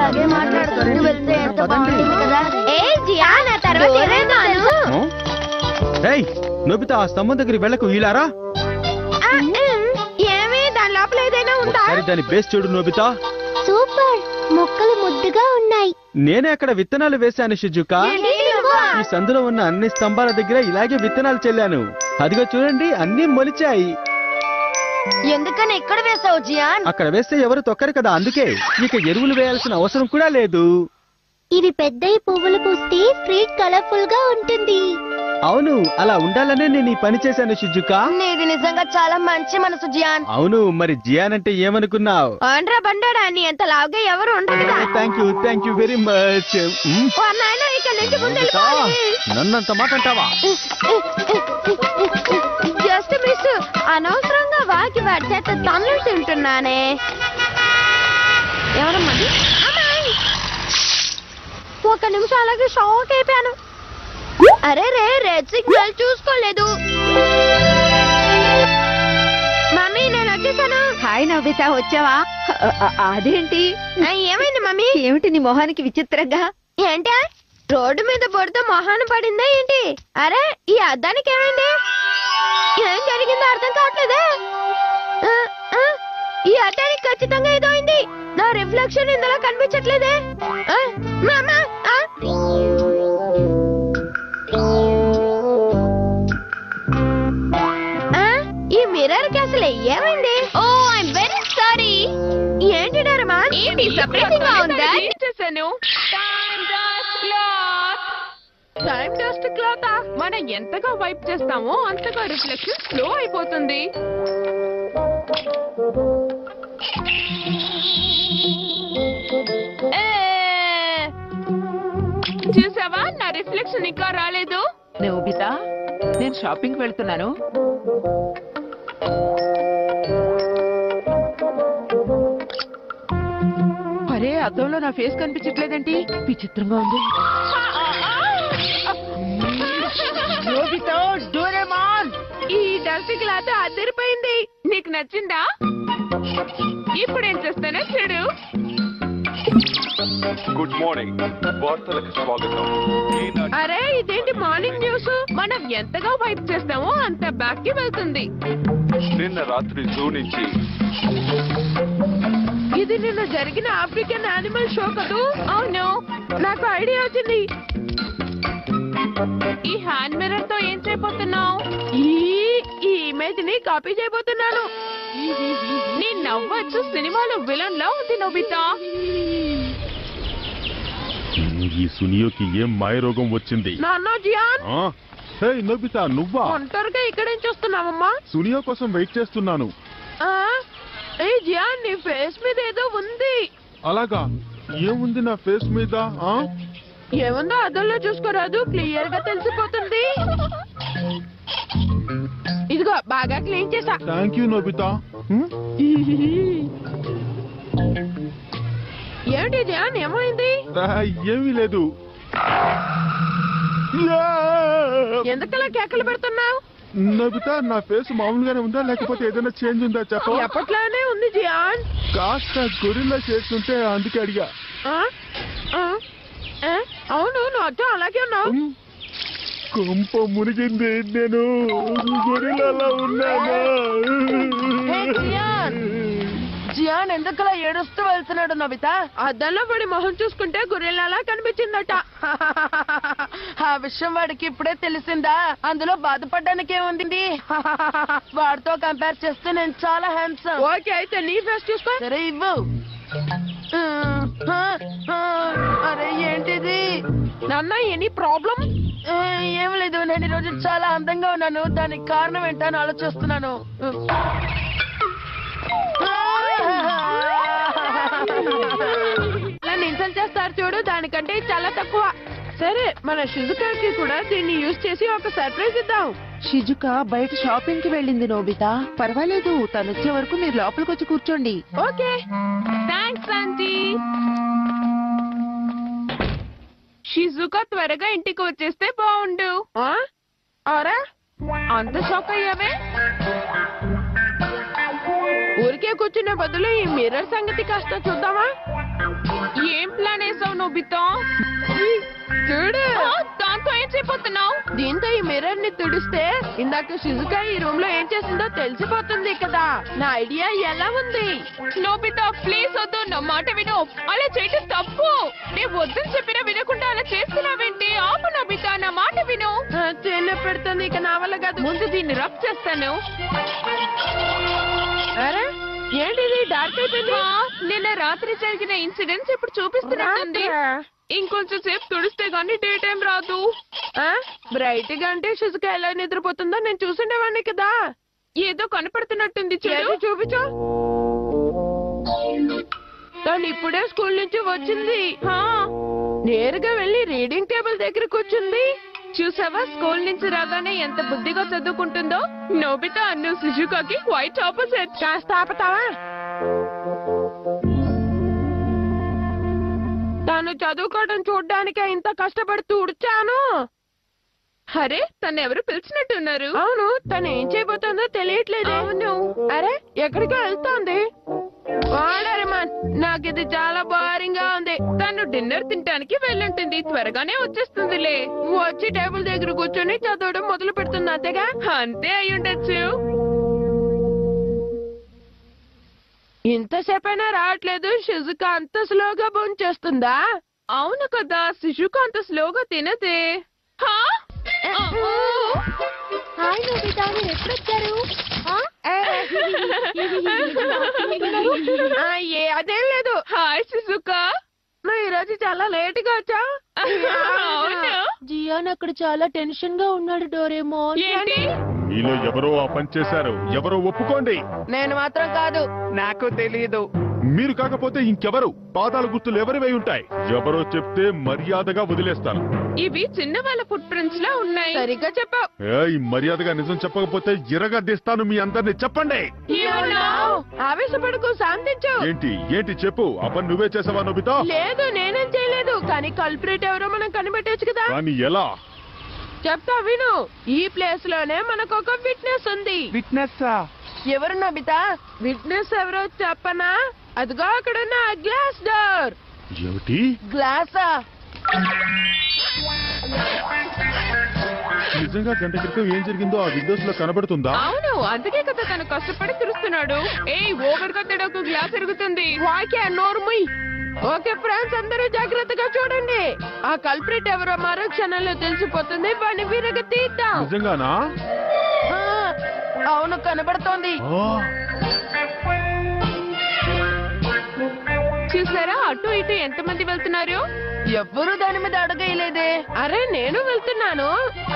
ఇలాగే మాట్లాడుకుంటూ వెళ్తే ఎంత బాగుంటుంది కదా ఏ జియా నా తర్వాత ఏమైందాను ఆ? ఏయ్ నొబితా ఆ స్తంభం దగ్గరికి వెళ్ళకు ఇలారా ఏమి దాని లోపల ఏదైనా ఉందా ఒకసారి దాని బేస్ చూడు నొబితా సూపర్ మొక్కలు ముద్దుగా ఉన్నాయి నేనే అక్కడ విత్తనాలు వేశాను షిజుక ఏంటి నువ్వా? ఈ సందులో ఉన్న అన్ని స్తంభాల దగ్గర ఇలాగే విత్తనాలు చెల్లాను అదిగో చూడండి అన్ని మొలిచాయి ఎందుకని ఎక్కడ వేసావు జియాన్ అక్కడ వేస్తే ఎవరు తొక్కరు కదా అందుకే ఇక ఎరువులు వేయాల్సిన అవసరం కూడా లేదు ఇవి పెద్ద పువ్వులు పూస్తే స్ట్రీట్ కలర్ఫుల్ గా ఉంటుంది అవును అలా ఉండాలనే నేను ఈ పని చేశాను షిజుక నీది నిజంగా చాలా మంచి మనసు జియాన్ అవును మరి జియాన్ అంటే ఏమనుకున్నావు ఆండ్రా బండాడా నీ ఎంత లావుగా ఎవరు ఉండరు కదా thank you thank you very much ఓ నాయనా ఇక్కడ నుంచి ముందు వెళ్ళిపోవాలి నన్నంత మాట అంటావా జస్ట్ మిస్ అనవసరంగా వాకి వాడి చేత తన్నులు తింటున్నానే ఎవరమ్మది అమ్మాయి ఒక నిమిషం అలాగే షాక్ అయిపోయాను అరే రే రెడ్ సిగ్నల్ చూసుకోలేదు మమ్మీ నేను వచ్చేసాను హాయ్ నవ్విత వచ్చావా అ- అ- అదేంటి ఆ, ఏమైంది మమ్మీ ఏమిటి నీ మొహానికి విచిత్రంగా ఏంటి రోడ్డు మీద బొడితో మొహాన పడిందా ఏంటి అరే ఈ అద్దానికి ఏమైంది ఏం జరిగిందో అర్థం కావట్లేదే ఆ, ఆ, ఈ అద్దానికి ఖచ్చితంగా ఏదో అయింది నా రిఫ్లెక్షన్ ఇందులో కనిపించట్లేదే ఆ, మామ, ఆ. ఆ, ఈ మిర్రర్ కి అసలు ఏమైంది ఓ ఐఎమ్ వెరీ సారీ ఏంటి డరమా ఏంటి సర్ప్రైజింగ్ గా ఉందా చేశాను టైం డస్ట్ క్లాత్ మనం ఎంతగా వైప్ చేస్తామో అంతగా రిఫ్లెక్షన్ స్లో అయిపోతుంది ఏ! చూసావా నా రిఫ్లెక్షన్ ఇంకా రాలేదు నోబిత నేను షాపింగ్ వెళ్తున్నాను అరే అద్దంలో నా ఫేస్ కనిపించట్లేదేంటి విచిత్రంగా ఉంది నోబిత డోరేమాన్ ఈ డస్ట్ క్లాత్ అదిరిపోయింది నీకు నచ్చిందా ఇప్పుడు ఏం చేస్తానో చూడు గుడ్ మార్నింగ్ వార్తలకు స్వాగతం ఈనాటి అరే ఇదేంటి మార్నింగ్ న్యూస్ మనం ఎంతగా వైప్ చేస్తామో అంత బ్యాక్ కి వెళ్తుంది నిన్న రాత్రి జూ నుంచి ఇది నిన్న జరిగిన ఆఫ్రికన్ యానిమల్ షో కదూ అవును నాకు ఐడియా వచ్చింది ఈ హ్యాండ్ మిర్రర్ తో ఏం చేయబోతున్నావు ఈ ఈ ఇమేజ్ ని కాపీ చేయబోతున్నాను నీ నవ్వచ్చు సినిమాలో విలన్ లో ఉంది నోబితా ఈ సునియోకి ఏం మాయరోగం వచ్చింది నాన్న జియాన్ ఆ? హే నోబితా నువ్వా ఒంటరిగా ఇక్కడేం చూస్తున్నావమ్మా సునియో కోసం వెయిట్ చేస్తున్నాను ఆ? ఏ జియాన్ నీ ఫేస్ మీద ఏదో ఉంది అలాగా ఏముంది నా ఫేస్ మీద ఆ? ఏముందో అద్దంలో చూసుకోరాదు క్లియర్ గా తెలిసిపోతుంది ఇదిగో బాగా క్లీన్ చేసా థ్యాంక్ యూ నోబితా హ్మ్? ఏమిటి ధ్యాన్ ఏమైంది ఆ, ఏమీ లేదు యా! ఎందుకలా కేకలు పెడుతున్నావు నోబితా నా ఫేస్ మామూలుగానే ఉందా లేకపోతే ఏదైనా చేంజ్ ఉందా చెప్ప ఎప్పట్లానే ఉంది జియాన్ కాస్త గొరిల్లా చేస్తుంటే అందుకే అడిగా ఆ? ఆ? ఏ? అవును నువ్వు అచ్చం అలాగే ఉన్నావు హ్మ్. కొంప మునిగింది నేను గొరిల్లాలా ఉన్నానా జియాన్ ఎందుకలా ఏడుస్తూ వెళ్తున్నాడు నోబిత అద్దంలో పడి మొహం చూసుకుంటే గొర్రెలలా కనిపించిందట ఆ విషయం వాడికి ఇప్పుడే తెలిసిందా అందులో బాధపడడానికి ఏముంది వాడితో కంపేర్ చేస్తే నేను చాలా హ్యాండ్సమ్ ఓకే అయితే నీ ఫేస్ చూసుకో సరే ఇవ్వు ఆ, ఆ, ఆ, అరే ఏంటిది నాన్న ఎనీ ప్రాబ్లం ఆ, ఏం లేదు నేను ఈరోజు చాలా అందంగా ఉన్నాను దానికి కారణం ఏంటని ఆలోచిస్తున్నాను నన్ను ఇన్సల్ట్ చేస్తారు చూడు దానికంటే ఇది చాలా తక్కువ సరే మన షిజుకాకి కూడా దీన్ని యూజ్ చేసి ఒక సర్ప్రైజ్ ఇద్దాం షిజుక బయట షాపింగ్ కి వెళ్ళింది నోబిత పర్వాలేదు తను వచ్చే వరకు మీరు లోపలికి వచ్చి కూర్చోండి ఓకే థ్యాంక్స్ ఆంటీ షిజుకా త్వరగా ఇంటికి వచ్చేస్తే బాగుండు ఆ? ఆరా అంత షాక్ అయ్యావే ఊరికే కూర్చునే బదులు ఈ మిర్రర్ సంగతి కాస్త చూద్దామా ఏం ప్లాన్ వేసావు నోబితా చూడు ఆ, దాంతో ఏం చేయబోతున్నావు దీంతో ఈ మిర్రర్ ని తుడిస్తే ఇందాక షిజుకా ఈ రూమ్ లో ఏం చేసిందో తెలిసిపోతుంది కదా నా ఐడియా ఎలా ఉంది నోబితా ప్లీజ్ వద్దు నా మాట విను అలా చేయటం తప్పు నేను వద్దని చెప్పినా వినకుండా అలా చేస్తున్నావేంటి ఆపు నోబితా నా మాట విను ఆ, చిన్న పెడుతుంది ఇక నా వల్ల కాదు ముందు దీన్ని రబ్ చేస్తాను అరే ఏంటిది డార్క్ అయిపోయింది ఆ, నిన్న రాత్రి జరిగిన ఇన్సిడెంట్స్ ఇప్పుడు చూపిస్తున్నట్టుంది ఇంకొంచెం సేపు తుడిస్తే గానీ డే టైం రాదు బ్రైట్ గా అంటే షిజుకా ఎలా నిద్రపోతుందో నేను చూసుండేవాడిని కదా ఏదో కనపడుతున్నట్టుంది చూడు ఏది చూపించు తను ఇప్పుడే స్కూల్ నుంచి వచ్చింది ఆ, నేరుగా వెళ్ళి రీడింగ్ టేబుల్ దగ్గర కూర్చుంది చూసావా స్కూల్ నుంచి రాగానే ఎంత బుద్ధిగా చదువుకుంటుందో నోబితా అన్ను సుజుకాకి క్వైట్ ఆపోజిట్ కాస్త ఆపుతావా తను చదువుకోవడం చూడ్డానికి ఇంత కష్టపడి తుడిచాను అరే తను ఎవరు పిలిచినట్టున్నారు అవును తను ఏం చేయబోతుందో తెలియట్లేదు అవును అరే ఎక్కడికో వెళ్తోంది వాడరమాన్ నాకు ఇది చాలా బోరింగ్ గా ఉంది తను డిన్నర్ తినడానికి వెళ్ళుంటుంది త్వరగానే వచ్చేస్తుందిలే వచ్చి టేబుల్ దగ్గర కూర్చొని చదవడం మొదలు పెడుతుంది అంతేగా అంతే అయి ఉండొచ్చు ఇంతసేపైనా రావట్లేదు షిజుకా అంత స్లోగా చేస్తుందా అవును కదా శిశుకు అంత స్లోగా తినదే హా? ఆ, ఓ. హాయ్ నోబితా మీరు ఎప్పుడు వచ్చారు ఆ? ఆ, ఏ అదేం లేదు హాయ్ శిశుకా నువ్వు ఈ రోజు చాలా లేట్ గా వచ్చా అవును జియాన్ అక్కడ చాలా టెన్షన్ గా ఉన్నాడు డోరేమోన్ ఏంటి మీలో ఎవరో ఆ పని చేశారు ఎవరో ఒప్పుకోండి నేను మాత్రం కాదు నాకు తెలియదు మీరు కాకపోతే ఇంకెవరు పాదాల గుర్తులు ఎవరివై ఉంటాయి ఎవరో చెప్తే మర్యాదగా వదిలేస్తాను ఇవి చిన్న వాళ్ళ ఫుట్ ప్రింట్స్ లా ఉన్నాయి సరిగ్గా చెప్పావు ఏయ్ మర్యాదగా నిజం చెప్పకపోతే ఇరగదీస్తాను మీ అందరిని చెప్పండి ఆవేశపడుకు శాంతించు ఏంటి ఏంటి చెప్పు ఆ పని నువ్వే చేసావా నోబితా లేదు నేనేం చేయలేదు కానీ కల్పరేట్ ఎవరో మనం కనిపెట్టొచ్చు కదా కానీ ఎలా చెప్తా విను ఈ ప్లేస్ లోనే మనకు ఒక విట్నెస్ ఉంది విట్నెస్ ఎవరు నబితా విట్నెస్ ఎవరో చెప్పనా అదిగో అక్కడ ఉన్న గ్లాస్ డోర్ ఏమిటి గ్లాసా నిజంగా గంట క్రితం ఏం జరిగిందో ఆ విండోస్ లో కనబడుతుందా అవును అందుకే కదా తను కష్టపడి తిరుస్తున్నాడు ఏయ్ ఓవర్ గా తిడకు గ్లాస్ ఎరుగుతుంది వాకే నోర్ముయ్ ఓకే ఫ్రెండ్స్ అందరూ జాగ్రత్తగా చూడండి ఆ కల్పరేట్ ఎవరో మరో క్షణంలో తెలిసిపోతుంది వాడిని విరగ తీద్దాం నిజంగానా ఆ, అవును కనబడుతోంది ఆ, చూసారా అటు ఇటు ఎంత మంది వెళ్తున్నారు ఎవ్వరూ దాని మీద అడగలేదే అరే నేను వెళ్తున్నాను